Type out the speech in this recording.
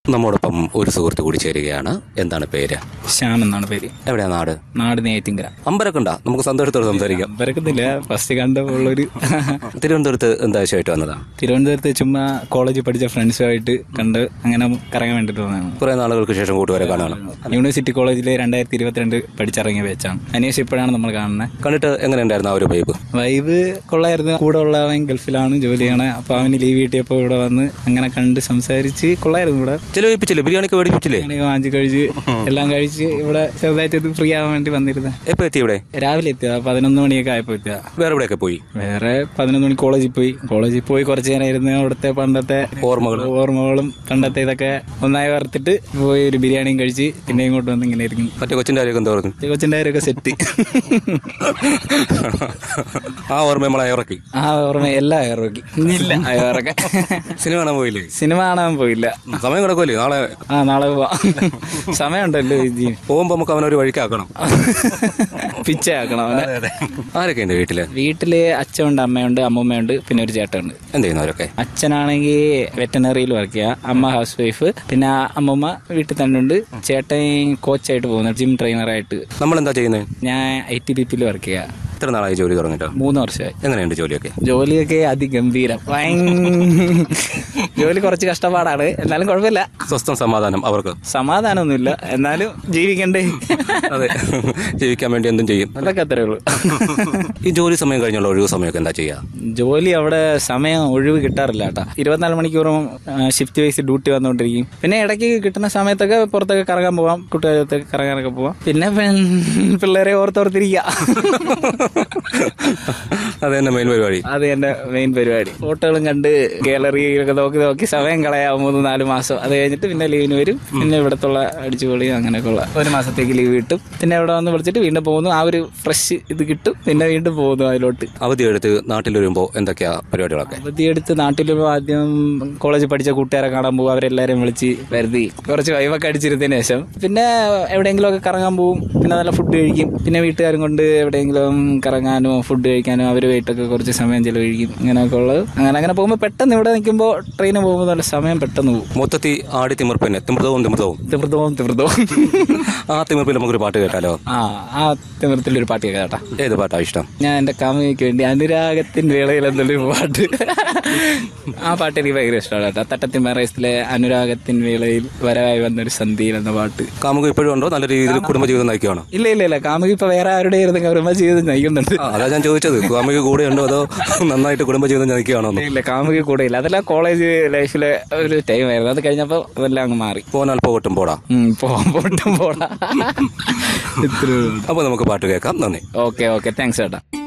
നമ്മോടൊപ്പം ഒരു സുഹൃത്ത് കൂടി ചേരുകയാണ് എന്താണ് പേര് ശ്യാം എന്നാണ് പേര് എവിടെയാ നാട് നാട് നെയ്ത്തിങ്കര അമ്പലൊക്കെ ഉണ്ടാ നമുക്ക് സന്തോഷത്തോടെ സംസാരിക്കാം വരക്കുന്നില്ല ഫസ്റ്റ് കണ്ടപ്പോഴുള്ളൊരു തിരുവനന്തപുരത്ത് എന്താവശ്യമായിട്ട് വന്നതാ തിരുവനന്തപുരത്ത് ചുമ്മാ കോളേജിൽ പഠിച്ച ഫ്രണ്ട്സുമായിട്ട് കണ്ട് അങ്ങനെ കറങ്ങാൻ വേണ്ടിട്ട് വന്നതാണ് കുറെ നാളുകൾക്ക് ശേഷം കൂട്ടുകാരെ കാണാണ് യൂണിവേഴ്സിറ്റി കോളേജിൽ രണ്ടായിരത്തി ഇരുപത്തിരണ്ട് പഠിച്ചിറങ്ങിയ വെച്ചാണ് അതിനുശേഷം ഇപ്പോഴാണ് നമ്മൾ കാണുന്നത് കണ്ടിട്ട് എങ്ങനെ ഉണ്ടായിരുന്നു ആ ഒരു വൈബ് വൈബ് കൊള്ളായിരുന്നു കൂടെ ഉള്ളവൻ ഗൾഫിലാണ് ജോലി ചെയ്യണേ അപ്പൊ അവന് ലീവ് കിട്ടിയപ്പോൾ ഇവിടെ വന്ന് അങ്ങനെ കണ്ട് സംസാരിച്ച് കൊള്ളായിരുന്നു ഇവിടെ ചിലവിപ്പിച്ചില്ലേ ബിരിയാണിക്ക് മേടിപ്പിച്ചില്ലേ അങ്ങനെ വാങ്ങിച്ച് കഴിച്ച് എല്ലാം കഴിച്ച് ഇവിടെ ചെറുതായിട്ട് ഇത് ഫ്രീ ആവാൻ വേണ്ടി വന്നിരുന്നത് എപ്പോ എത്തി ഇവിടെ രാവിലെ എത്തിയ പതിനൊന്ന് മണിയൊക്കെ ആയപ്പോ എത്തിയ വേറെ എവിടെയൊക്കെ പോയി വേറെ പതിനൊന്ന് മണി കോളേജിൽ പോയി കോളേജിൽ പോയി കുറച്ച് നേരം ഇരുന്ന് അവിടുത്തെ പണ്ടത്തെ ഓർമ്മകൾ ഓർമ്മകളും പണ്ടത്തെ ഇതൊക്കെ ഒന്നായി വറുത്തിട്ട് പോയി ഒരു ബിരിയാണിയും കഴിച്ച് പിന്നെ ഇങ്ങോട്ട് വന്ന് ഇങ്ങനെ ഇരിക്കുന്നു മറ്റേ കൊച്ചിന്റെ കാര്യമൊക്കെ എന്താ പറഞ്ഞു കൊച്ചിൻ്റെ കാര്യമൊക്കെ സെറ്റ് ആ ഓർമ്മ നമ്മളെ ഇറക്കി ആ ഓർമ്മ എല്ലാം ഇറക്കി ഇല്ല അയറൊക്കെ സിനിമ കാണാൻ പോയില്ലേ സിനിമ കാണാൻ പോയില്ല സമയം കിടക്കുമല്ലേ നാളെ ആ നാളെ പോവാം സമയമുണ്ടല്ലോ ഇജ്ജി പോകുമ്പോ നമുക്ക് അവനൊരു വഴിക്കാക്കണം പിച്ച ആക്കണം അവനെ ആരൊക്കെ ഉണ്ട് വീട്ടില് വീട്ടില് അച്ഛനുണ്ട് അമ്മയുണ്ട് അമ്മൂമ്മയുണ്ട് പിന്നെ ഒരു ചേട്ടനുണ്ട് എന്ത് ചെയ്യുന്നവരൊക്കെ അച്ഛനാണെങ്കിൽ വെറ്റനറിയിൽ വർക്ക് ചെയ്യുക അമ്മ ഹൗസ് വൈഫ് പിന്നെ അമ്മൂമ്മ വീട്ടിൽ തന്നെ ഉണ്ട് ചേട്ടൻ കോച്ചായിട്ട് പോകുന്നു ജിം ട്രെയിനറായിട്ട് നമ്മൾ എന്താ ചെയ്യുന്നത് ഞാൻ ഐ ടി ബി പിയിൽ വർക്ക് ചെയ്യുക ഇത്ര നാളായി ജോലി തുടങ്ങിട്ടോ മൂന്ന് വർഷമായി എങ്ങനെയുണ്ട് ജോലിയൊക്കെ ജോലിയൊക്കെ അതിഗംഭീരം ഭയങ്കര ജോലി കുറച്ച് കഷ്ടപ്പാടാണ് എന്നാലും കുഴപ്പമില്ല സ്വസ്ഥം സമാധാനം അവർക്ക് സമാധാനമൊന്നുമില്ല എന്നാലും ജീവിക്കണ്ടേ അതെ ജീവിക്കാൻ വേണ്ടി എന്തും ചെയ്യും അതൊക്കെ അത്രേ ഉള്ളൂ ഈ ജോലി സമയം കഴിഞ്ഞുള്ള ഒഴിവ് സമയമൊക്കെ എന്താ ചെയ്യാ ജോലി അവിടെ സമയം ഒഴിവ് കിട്ടാറില്ല കേട്ടാ ഇരുപത്തിനാല് മണിക്കൂറും ഷിഫ്റ്റ് വൈസ് ഡ്യൂട്ടി വന്നുകൊണ്ടിരിക്കും പിന്നെ ഇടയ്ക്ക് കിട്ടുന്ന സമയത്തൊക്കെ പുറത്തൊക്കെ കറങ്ങാൻ പോവാം കൂട്ടുകാരത്തൊക്കെ കറങ്ങാനൊക്കെ പോവാം പിന്നെ പെൺ പിള്ളേരെ ഓർത്തോർത്തിരിക്കുക അത് തന്നെ മെയിൻ പരിപാടി അത് എന്റെ മെയിൻ പരിപാടി ഫോട്ടോകളും കണ്ട് ഗാലറിയിലൊക്കെ നോക്കി നോക്കി സമയം കളയാം മൂന്ന് നാല് മാസം അത് കഴിഞ്ഞിട്ട് പിന്നെ ലീവിന് വരും പിന്നെ ഇവിടത്തുള്ള അടിച്ചുപൊളിയും അങ്ങനെയൊക്കെ ഉള്ള ഒരു മാസത്തേക്ക് ലീവ് കിട്ടും പിന്നെ ഇവിടെ വന്ന് വിളിച്ചിട്ട് വീണ്ടും പോകുന്നു ആ ഒരു ഫ്രഷ് ഇത് കിട്ടും പിന്നെ വീണ്ടും പോകുന്നു അതിലോട്ട് അവധി എടുത്ത് നാട്ടിൽ വരുമ്പോ എന്തൊക്കെയാ പരിപാടികളൊക്കെ അവധിയെടുത്ത് നാട്ടിൽ വരുമ്പോൾ ആദ്യം കോളേജിൽ പഠിച്ച കൂട്ടുകാരെ കാണാൻ പോകും അവരെല്ലാവരും വിളിച്ച് വരുതി കുറച്ച് വൈവൊക്കെ അടിച്ചിരുന്നതിന് ശേഷം പിന്നെ എവിടെയെങ്കിലും ഒക്കെ കറങ്ങാൻ പോകും പിന്നെ നല്ല ഫുഡ് കഴിക്കും പിന്നെ വീട്ടുകാരും കൊണ്ട് എവിടെയെങ്കിലും കറങ്ങാനോ ഫുഡ് കഴിക്കാനോ അവരുമായിട്ടൊക്കെ കുറച്ച് സമയം ചെലവഴിക്കും അങ്ങനെയൊക്കെ ഉള്ളത് അങ്ങനെ അങ്ങനെ പോകുമ്പോൾ പെട്ടെന്ന് ഇവിടെ നിൽക്കുമ്പോൾ ട്രെയിന് പോകുമ്പോൾ നല്ല സമയം പെട്ടെന്ന് പോകും മൊത്തത്തിൽ ആടി തിമിർപ്പന്നെ തിമിർത്തവും തിമിർത്തവും തിമൃതവും തിമൃതവും ആ തിമിർപ്പിൽ നമുക്കൊരു പാട്ട് കേട്ടാലോ ആ ആ തിമൃത്തിലൊരു പാട്ട് കേട്ടാ ഏത് പാട്ടാ ഇഷ്ടം ഞാൻ എന്റെ കാമുകിക്ക് വേണ്ടി അനുരാഗത്തിൻ വേളയിൽ എന്നുള്ളൊരു പാട്ട് ആ പാട്ട് എനിക്ക് ഭയങ്കര ഇഷ്ടമാണ് കേട്ടോ തട്ടത്തിൻ മറയത്തിലെ അനുരാഗത്തിൻ വേളയിൽ വരവായി വന്നൊരു സന്ധിയിൽ എന്ന പാട്ട് കാമുക ഇപ്പോഴും ഉണ്ടോ നല്ല രീതിയിൽ കുടുംബജീവിതം നയിക്കുകയാണോ ഇല്ല ഇല്ല ഇല്ല കാമുകി ഇപ്പൊ വേറെ ആരുടെ ആയിരുന്നു കർമ്മ ചെയ്ത് നയിക്കുന്നുണ്ട് ആ, അതാ ഞാൻ ചോദിച്ചത് കാമുക കൂടെ ഉണ്ടോ അതോ നന്നായിട്ട് കുടുംബജീവിതം നയിക്കുകയാണോ എന്ന്? ഇല്ല കാമുകി കൂടെ ഇല്ല അതെല്ലാം കോളേജ് ലൈഫിലെ ഒരു ടൈം ആയിരുന്നു അത് കഴിഞ്ഞപ്പോ അതെല്ലാം അങ്ങ് മാറി പോനാൽ പോകട്ടും പോടാ ഉം, പോവാൻ പോട്ടും പോടാ ഇത്രേ അപ്പൊ നമുക്ക് പാട്ട് കേൾക്കാം നന്ദി ഓക്കെ ഓക്കെ താങ്ക്സ് ചേട്ടാ